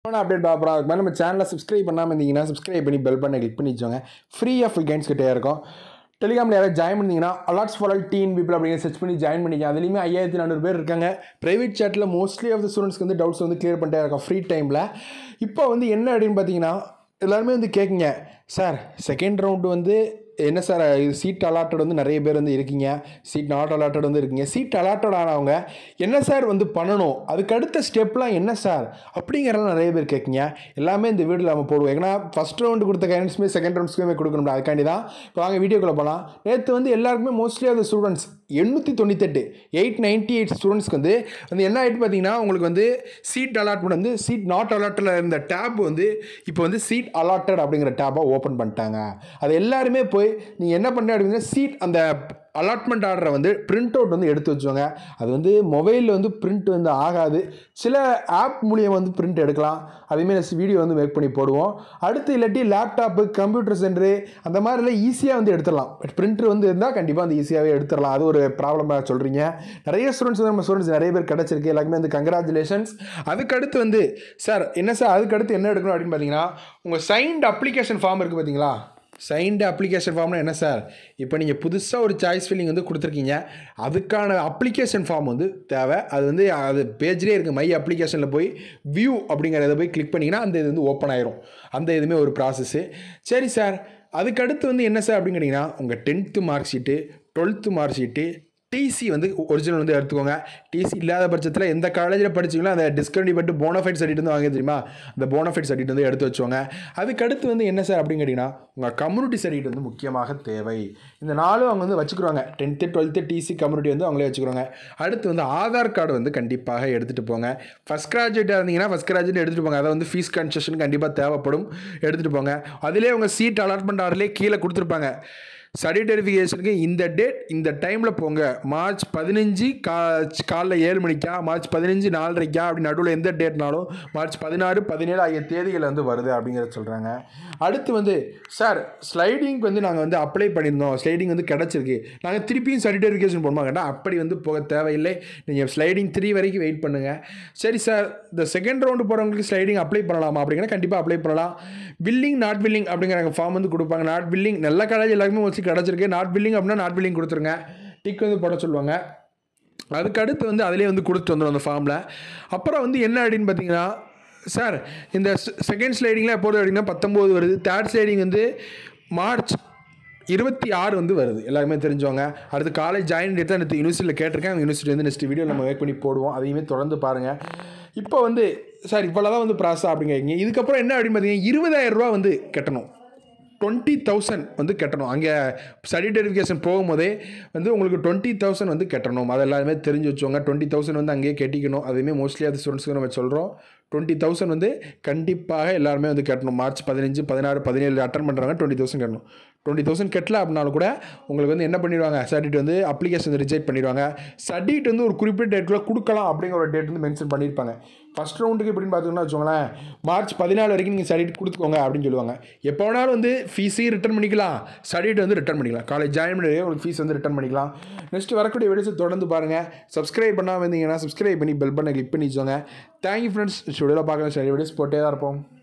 ஆனால் அப்டேட் பார்க்குறோம் அதுக்கு மேலே நம்ம சேனலை சப்ஸ்கிரைப் பண்ணாமல் இருந்தீங்கன்னா சப்ஸ்கிரைப் பண்ணி பெல் பண்ண கிளிக் பண்ணி வச்சோங்க ஃப்ரீயாக ஃபுல் கைன்ஸ் கிட்டே இருக்கும் டெலிகிராமில் யாராவது ஜாயின் பண்ணிங்கன்னா allots for all teen people அப்படிங்கிற சர்ச் பண்ணி ஜாயின் பண்ணிக்க அதுலேயுமே ஐயாயிரத்தி நானூறு பேர் இருக்காங்க ப்ரைவேட் சேட்டில் மோஸ்ட்லி ஆஃப் த ஸ்டூடெண்ட்ஸ்க்கு வந்து டவுட்ஸ் வந்து கிளியர் பண்ணிட்டே இருக்கோம் ஃப்ரீ டைமில் இப்போ வந்து என்ன அப்படின்னு பார்த்தீங்கன்னா எல்லாருமே வந்து கேட்குங்க சார் செகண்ட் ரவுண்டு வந்து என்ன சார் இது சீட் அலாட்டட் வந்து நிறைய பேர் வந்து இருக்கீங்க சீட் நாட் அலாட்டட் வந்து இருக்கீங்க சீட் அலாட்டட் ஆனவங்க என்ன சார் வந்து பண்ணணும் அதுக்கு அடுத்த ஸ்டெப்லாம் என்ன சார் அப்படிங்கிறலாம் நிறைய பேர் கேட்குங்க எல்லாமே இந்த வீடியோவில் நம்ம போடுவோம் ஏன்னா ஃபஸ்ட் ரவுண்டு கொடுத்த கைடன்ஸுமே செகண்ட் ரவுண்ட்ஸ்க்குமே கொடுக்கணும் அதுக்காண்டி தான் இப்போ வாங்க வீடியோக்குள்ளே போகலாம் நேற்று வந்து எல்லாருக்குமே மோஸ்ட்லி ஆஃப் ஸ்டூடெண்ட்ஸ் எண்ணூற்றி தொண்ணூத்தெட்டு எயிட் நைன்ட்டி எயிட் ஸ்டூடெண்ட்ஸ்க்கு வந்து வந்து என்ன ஆகிட்டு பார்த்தீங்கன்னா உங்களுக்கு வந்து சீட் அலாட்மெண்ட் வந்து சீட் நாட் அலாட்டில் இருந்த டேப் வந்து இப்போ வந்து சீட் அலாட்டட் அப்படிங்கிற டேப்பை ஓப்பன் பண்ணிட்டாங்க அது எல்லாருமே போய் நீங்கள் என்ன பண்ண அப்படின்னா சீட் அந்த அலாட்மெண்ட் ஆர்டரை வந்து பிரிண்ட் அவுட் வந்து எடுத்து வச்சுக்கோங்க அது வந்து மொபைலில் வந்து பிரிண்ட் வந்து ஆகாது சில ஆப் மூலியம் வந்து பிரிண்ட் எடுக்கலாம் அதேமாரி வீடியோ வந்து மேக் பண்ணி போடுவோம் அடுத்து இல்லாட்டி லேப்டாப்பு கம்ப்யூட்டர் சென்டரு அந்த மாதிரிலாம் ஈஸியாக வந்து எடுத்துடலாம் பட் பிரிண்டர் வந்து இருந்தால் கண்டிப்பாக வந்து ஈஸியாகவே எடுத்துடலாம் அது ஒரு ப்ராப்ளமாக சொல்கிறீங்க நிறைய ஸ்டூடெண்ட்ஸ் வந்து நம்ம ஸ்டூடெண்ட்ஸ் நிறைய பேர் கிடச்சிருக்கு எல்லாருக்குமே வந்து கங்க்ராச்சுலேஷன்ஸ் அதுக்கு அடுத்து வந்து சார் என்ன சார் அதுக்கு அடுத்து என்ன எடுக்கணும் அப்படின்னு பார்த்தீங்கன்னா உங்கள் சைன்ட் அப்ளிகேஷன் ஃபார்ம் இருக்குது பார்த்தீங்களா சைன்டு அப்ளிகேஷன் ஃபார்ம்னா என்ன சார் இப்போ நீங்கள் புதுசாக ஒரு சாய்ஸ் ஃபில்லிங் வந்து கொடுத்துருக்கீங்க அதுக்கான அப்ளிகேஷன் ஃபார்ம் வந்து தேவை அது வந்து அது பேஜ்லேயே இருக்குது மை அப்ளிகேஷனில் போய் வியூ அப்படிங்கிறத போய் கிளிக் பண்ணிங்கன்னா அந்த இது வந்து ஓப்பன் ஆயிரும் அந்த இதுவுமே ஒரு ப்ராசஸ்ஸு சரி சார் அதுக்கடுத்து வந்து என்ன சார் அப்படின்னு கேட்டிங்கன்னா உங்கள் tenth mark sheet twelfth mark sheet TC வந்து ஒரிஜினல் வந்து எடுத்துக்கோங்க டிசி இல்லாத பட்சத்தில் எந்த காலேஜில் படிச்சிங்களோ அந்த டிஸ்கவுண்ட் பட்டு போனஃபைட் சர்டிஃபிகேட் வந்து வாங்க தெரியுமா அந்த போனஃபைட் சர்டிஃபிகேட் வந்து எடுத்து வச்சுக்கோங்க அதுக்கடுத்து வந்து என்ன சார் அப்படின்னு கேட்டிங்கன்னா உங்கள் கம்யூனிட்டி சர்டிஃபிகேட் வந்து முக்கியமாக தேவை இந்த நாளும் அவங்க வந்து வச்சுக்கிறாங்க டென்த்து டுவெல்த்து டிசி கம்யூனிட்டி வந்து அவங்களே வச்சுக்கிறாங்க அடுத்து வந்து ஆதார் கார்டு வந்து கண்டிப்பாக எடுத்துகிட்டு போங்க ஃபஸ்ட் கிராஜுவேட்டாக இருந்தீங்கன்னா ஃபஸ்ட் கிராஜுவேட் எடுத்துகிட்டு போங்க அதை வந்து ஃபீஸ் கன்செஷன் கண்டிப்பாக தேவைப்படும் எடுத்துகிட்டு போங்க அதிலே உங்கள் சீட் அலாட்மெண்ட் ஆர்டர்லேயே கீழே கொடுத்துருப்பாங்க சர்டிஃபிகேஷனுக்கு இந்த டேட் இந்த டைமில் போங்க மார்ச் பதினஞ்சு கா காலைல ஏழு மணிக்கா மார்ச் பதினஞ்சு நாலரைக்கா அப்படி நடுவில் எந்த டேட்னாலும் மார்ச் பதினாறு பதினேழு ஆகிய தேதிகள் வந்து வருது அப்படிங்கிறத சொல்கிறாங்க அடுத்து வந்து சார் ஸ்லைடிங்க்கு வந்து நாங்கள் வந்து அப்ளை பண்ணியிருந்தோம் ஸ்லைடிங் வந்து கிடச்சிருக்கு நாங்கள் திருப்பியும் சர்டிஃபிகேஷன் போடுமா கேட்டால் அப்படி வந்து போக தேவையில்லை நீங்கள் ஸ்லைடிங் த்ரீ வரைக்கும் வெயிட் பண்ணுங்கள் சரி சார் இந்த செகண்ட் ரவுண்டு போகிறவங்களுக்கு ஸ்லைடிங் அப்ளை பண்ணலாமா அப்படிங்கிற கண்டிப்பாக அப்ளை பண்ணலாம் பில்லிங் நாட் பில்லிங் அப்படிங்கிற ஃபார்ம் வந்து கொடுப்பாங்க நாட் பில்லிங் நல்ல காலேஜ் எல்லாருக்குமே மோஸ்ட்லி கிடச்சிருக்கு நாட் பில்லிங் அப்படின்னா நாட் பில்லிங் கொடுத்துருங்க டிக் வந்து போட சொல்லுவாங்க அதுக்கு அடுத்து வந்து அதிலே வந்து கொடுத்துட்டு வந்துடும் அந்த ஃபார்மில் அப்புறம் வந்து என்ன அப்படின்னு பார்த்தீங்கன்னா சார் இந்த செகண்ட் ஸ்லைடிங்கில் எப்போது அப்படின்னா பத்தொம்போது வருது தேர்ட் ஸ்லைடிங் வந்து மார்ச் இருபத்தி ஆறு வந்து வருது எல்லாருமே தெரிஞ்சவங்க அடுத்து காலேஜ் ஜாயின் டேட் தான் நேற்று யூனிவர்சிட்டியில் கேட்டிருக்கேன் அவங்க யூனிவர்சிட்டி வந்து நெக்ஸ்ட் வீடியோ நம்ம மேக் பண்ணி போடுவோம் அதையுமே தொடர்ந்து பாருங்கள் இப்போ வந்து சார் இவ்வளோ தான் வந்து ப்ராசஸ் அப்படிங்கிறீங்க இதுக்கப்புறம் என்ன அப்படின்னு பார்த்தீங்கன்னா இருபதாயிரம் ரூபா வந்து கட்டணும் டுவெண்ட்டி தௌசண்ட் வந்து கட்டணும் அங்கே சர்டிஃபிகேஷன் போகும்போதே வந்து உங்களுக்கு டுவெண்ட்டி தௌசண்ட் வந்து கட்டணும் அது எல்லாருமே தெரிஞ்சு வச்சுக்கோங்க டுவெண்ட்டி தௌசண்ட் வந்து அங்கேயே கட்டிக்கணும் அதுவுமே மோஸ்ட்லி அது ஸ்டூடெண்ட்ஸ்க்கு நம்ம சொல்கிறோம் டுவெண்ட்டி தௌசண்ட் வந்து கண்டிப்பாக எல்லாருமே வந்து கட்டணும் மார்ச் பதினஞ்சு பதினாறு பதினேழு அட்டன் பண்ணுறாங்க டுவெண்ட்டி தௌசண்ட் கட்டணும் டுவெண்ட்டி தௌசண்ட் கட்டல அப்படின்னாலும் கூட உங்களுக்கு வந்து என்ன பண்ணிடுவாங்க சர்டிஃபிகேட் வந்து அப்ளிகேஷன் ரிஜெக்ட் பண்ணிடுவாங்க சர்டிஃபிகேட் வந்து ஒரு குறிப்பிட்ட டேட்டில் கொடுக்கலாம் அப்படிங்கிற ஒரு டேட் வந்து மென்ஷன் பண்ணியிருப்பாங்க ஃபஸ்ட் ரவுண்டுக்கு எப்படின்னு பார்த்தீங்கன்னா வச்சுக்கோங்களேன் மார்ச் பதினாலு வரைக்கும் நீங்கள் சர்டிஃபிகேட் கொடுத்துக்கோங்க அப்படின்னு சொல்லுவாங்க எப்போ வேணாலும் வந்து ஃபீஸையும் ரிட்டர்ன் பண்ணிக்கலாம் சர்டிஃபிகேட் வந்து ரிட்டர்ன் பண்ணிக்கலாம் காலேஜ் ஜாயின் பண்ணி உங்களுக்கு ஃபீஸ் வந்து ரிட்டர்ன் பண்ணிக்கலாம் நெக்ஸ்ட் வரக்கூடிய வீடியோஸை தொடர்ந்து பாருங்கள் சப்ஸ்கிரைப் பண்ணாமல் இருந்தீங்கன்னா சப்ஸ்கிரைப் பண்ணி பெல் பண்ண கிளிக் பண்ணி வச்சோங்க தேங்க்யூ ஃப்ரெண்ட்ஸ் ஸ்டுடியோவில் பார்க்குற சரி வீடியோஸ் போட்டே தான் இருப்போம்